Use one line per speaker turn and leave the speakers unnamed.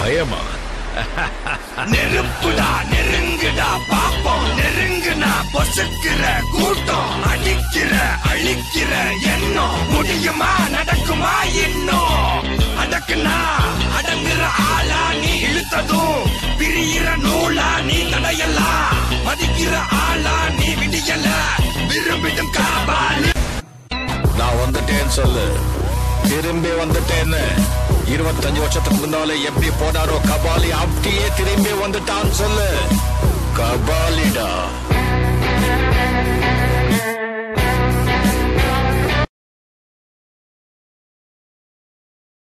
பயமா
நெருப்புடா நெருங்குடா பாப்போம் நெருங்குனா பொசுக்கிற கூட்டம் அடிக்கிற அழிக்கிற எண்ணம் முடியுமா நடக்குமா இன்னும் அடக்குனா அடங்குற ஆளா நீ இழுத்ததும் பிரியிற நூலா நீ தடையலாம் மதிக்கிற ஆளா நீ விடியல விரும்பிடும் காபாலி
நான் வந்துட்டேன்னு சொல்லு திரும்பி வந்துட்டேன்னு இருபத்தஞ்சு வருஷத்துக்கு முன்னால எப்படி போனாரோ கபாலி அப்படியே திரும்பி வந்துட்டான்னு சொல்லு கபாலிடா